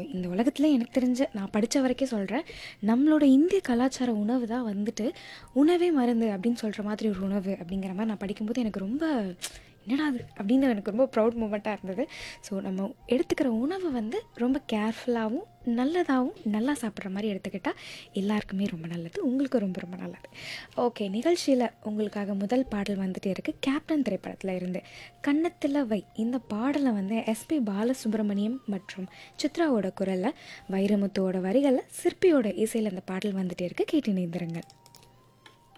இந்த உலகத்தில் எனக்கு தெரிஞ்ச நான் படித்த வரைக்கும் சொல்கிறேன் நம்மளோட இந்திய கலாச்சார உணவு தான் வந்துட்டு உணவே மருந்து அப்படின்னு சொல்கிற மாதிரி ஒரு உணவு அப்படிங்கிற மாதிரி நான் படிக்கும்போது எனக்கு ரொம்ப என்னடா அது அப்படின்னு எனக்கு ரொம்ப ப்ரௌட் மூமெண்ட்டாக இருந்தது ஸோ நம்ம எடுத்துக்கிற உணவை வந்து ரொம்ப கேர்ஃபுல்லாகவும் நல்லதாகவும் நல்லா சாப்பிட்ற மாதிரி எடுத்துக்கிட்டால் எல்லாருக்குமே ரொம்ப நல்லது உங்களுக்கு ரொம்ப ரொம்ப நல்லது ஓகே நிகழ்ச்சியில் உங்களுக்காக முதல் பாடல் வந்துட்டே இருக்குது கேப்டன் திரைப்படத்தில் இருந்து கன்னத்தில் வை இந்த பாடலை வந்து எஸ்பி பாலசுப்ரமணியம் மற்றும் சித்ராவோட குரலில் வைரமுத்துவோட வரிகளில் சிற்பியோட இசையில் அந்த பாடல் வந்துட்டே இருக்குது கேட்டு இணைந்திருங்கள்